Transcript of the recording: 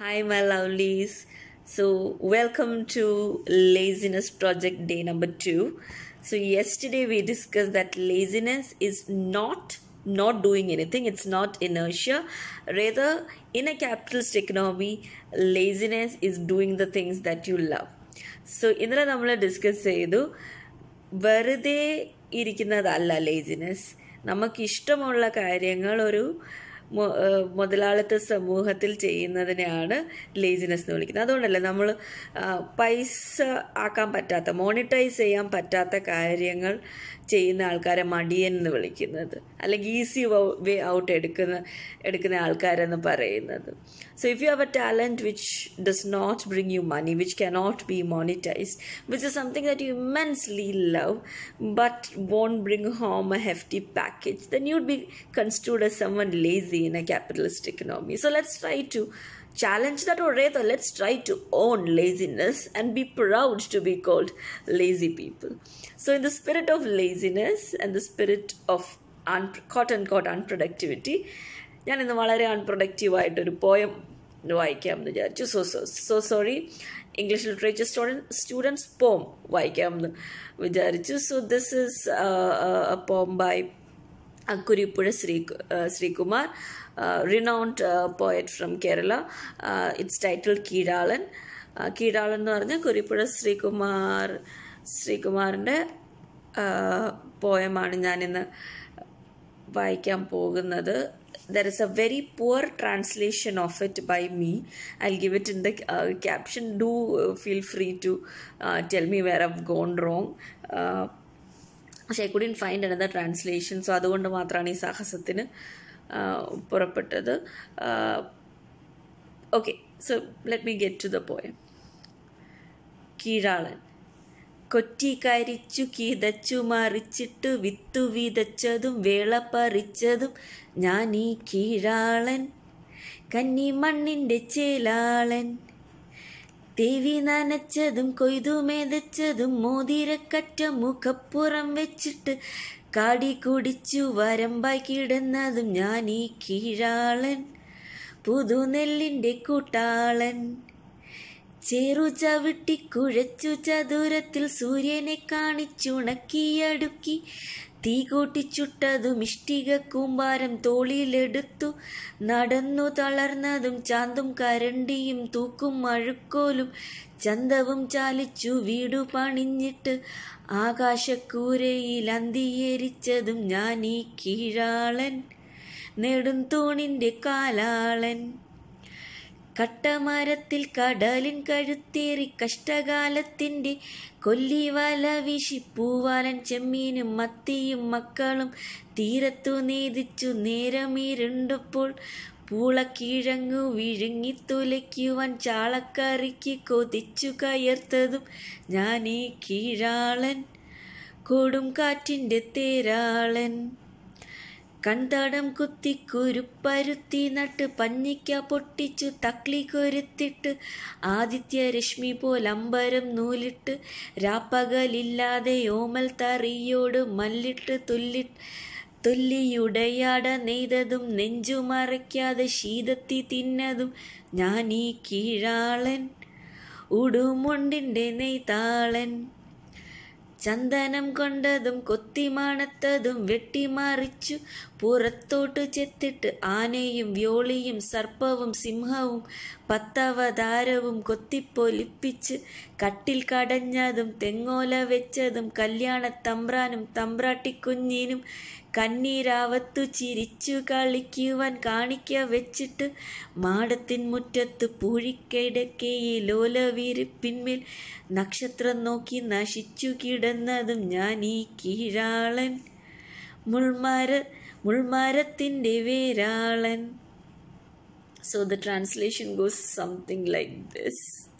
Hi, my lovelies. So, welcome to Laziness Project Day number two. So, yesterday we discussed that laziness is not not doing anything, it's not inertia. Rather, in a capitalist economy, laziness is doing the things that you love. So ഇന്നലെ നമ്മൾ discuss ചെയ്തു വെറുതെ ഇരിക്കുന്നതല്ല laziness നമുക്കിഷ്ടമുള്ള കാര്യങ്ങൾ ഒരു മു- ഏഹ് മുതലാളിത്ത സമൂഹത്തിൽ ചെയ്യുന്നതിനെയാണ് ലേസിനെസ് എന്ന് വിളിക്കുന്നത് അതുകൊണ്ടല്ലേ നമ്മൾ പൈസ ആക്കാൻ പറ്റാത്ത മോണിറ്റൈസ് ചെയ്യാൻ പറ്റാത്ത കാര്യങ്ങൾ ചെയ്യുന്ന ആൾക്കാരെ മടിയൻ എന്ന് വിളിക്കുന്നത് അല്ലെങ്കിൽ ഈസി വേ ഔട്ട് എടുക്കുന്ന എടുക്കുന്ന ആൾക്കാരെന്ന് പറയുന്നത് so if you have a talent which does not bring you money which cannot be monetized which is something that you immensely love but won't bring home a hefty package, then you'd be construed as someone lazy in a capitalist economy. So let's try to challenge that, or rather, let's try to own laziness and be proud to be called lazy people. So, in the spirit of laziness and the spirit of un- quote unquote unproductivity, ഞാൻ ഇന്ന് വളരെ unproductive ആയിട്ടൊരു poem വായിക്കാമെന്ന് വിചാരിച്ചു so so so sorry English literature student students poem വായിക്കാമെന്ന് വിചാരിച്ചു so this is a poem by Kurippuzha Shri Sreekumar renowned poet from Kerala it's title Keezhalan Keezhalan എന്ന് പറഞ്ഞാൽ കുരിപ്പുഴ ശ്രീകുമാർ ശ്രീകുമാറിൻ്റെ പോയമാണ് ഞാനിന്ന് വായിക്കാൻ പോകുന്നത് there is a very poor translation of it by me i'll give it in the uh, caption do uh, feel free to uh, tell me where i've gone wrong uh, പക്ഷേ I couldn't find another translation so അതുകൊണ്ട് മാത്രമാണ് ഈ സാഹസത്തിന് uh, പുറപ്പെട്ടത് okay so let me get to the poem Keezhalan കൊറ്റിക്കരിച്ചു കിതച്ചു മറിച്ചിട്ടു വിത്തു വിതച്ചതും വേള പറിച്ചതും ഞാൻ ഈ കീഴാളൻ കന്നിമണ്ണിൻ്റെ ചേലാളൻ ദേവി നനച്ചതും കൊയ്തു മെതച്ചതും മോതിരക്കറ്റ മുഖപ്പുറം വെച്ചിട്ട് കാടി കുടിച്ചു വരമ്പായി കിടന്നതും ഞാൻ ഈ കീഴാളൻ പുതുനെല്ലിൻ്റെ കൂട്ടാളൻ ചേറു ചവിട്ടി കുഴച്ചു ചതുരത്തിൽ സൂര്യനെ കാണിച്ചുണക്കിയടുക്കി തീ കൂട്ടിച്ചുട്ടതും ഇഷ്ടിക കൂമ്പാരം തോളിലെടുത്തു നടന്നു തളർന്നതും ചാന്തും കരണ്ടിയും തൂക്കും അഴുക്കോലും ചന്തവും ചാലിച്ചു വീടു പണിഞ്ഞിട്ട് ആകാശക്കൂരയിൽ അന്തിയേരിച്ചതും ഞാൻ ഈ കീഴാളൻ നെടും തൂണിൻ്റെ കാലാളൻ കട്ടമരത്തിൽ കടലിൻ കഴുത്തേറി കഷ്ടകാലത്തിൻ്റെ കൊല്ലിവല വീശി പൂവാലൻ ചെമ്മീനും മത്തിയും മക്കളും തീരത്തു നീതിച്ചു നേരമിരുണ്ടപ്പോൾ പൂളക്കിഴങ്ങു വിഴുങ്ങി തുലയ്ക്കുവാൻ ചാളക്കറിക്ക് കൊതിച്ചു കയർത്തതും ഞാൻ ഈ കീഴാളൻ കൊടും കാറ്റിൻ്റെ തേരാളൻ കൺതടം കുത്തി കുരുപ്പരുത്തി നട്ട് പഞ്ഞിക്ക പൊട്ടിച്ചു തക്ലി കൊരുത്തിട്ട് ആദിത്യ രശ്മി പോലമ്പരം നൂലിട്ട് രാപ്പകലില്ലാതെ ഓമൽ തറിയോട് മല്ലിട്ട് തുല്ലി തൊല്ലിയുടയാട നെയ്തതും നെഞ്ചു മറയ്ക്കാതെ ശീതത്തി തിന്നതും ഞാൻ ഈ കീഴാളൻ ഉടുമുണ്ടിൻ്റെ നെയ്താളൻ ചന്ദനം കൊണ്ടതും കൊത്തിമണത്തതും വെട്ടിമറിച്ചു പുറത്തോട്ട് ചെത്തിട്ട് ആനയും വ്യോളിയും സർപ്പവും സിംഹവും പത്തവതാരവും കൊത്തിപ്പൊലിപ്പിച്ച് കട്ടിൽ കടഞ്ഞതും തെങ്ങോല വെച്ചതും കല്യാണത്തമ്പ്രാനും തമ്പ്രാട്ടിക്കുഞ്ഞിനും കണ്ണീരാവത്തു ചിരിച്ചു കളിക്കുവാൻ കാണിക്ക വെച്ചിട്ട് മാടത്തിൻ മുറ്റത്ത് പൂഴിക്കിടക്കയിൽ ഓലവിരിപ്പിന്മേൽ നക്ഷത്രം നോക്കി നശിച്ചു കിടന്നതും ഞാൻ ഈ കീഴാളൻ മുൾമര മുൾമരത്തിൻ്റെ വേരാളൻ so the translation goes something like this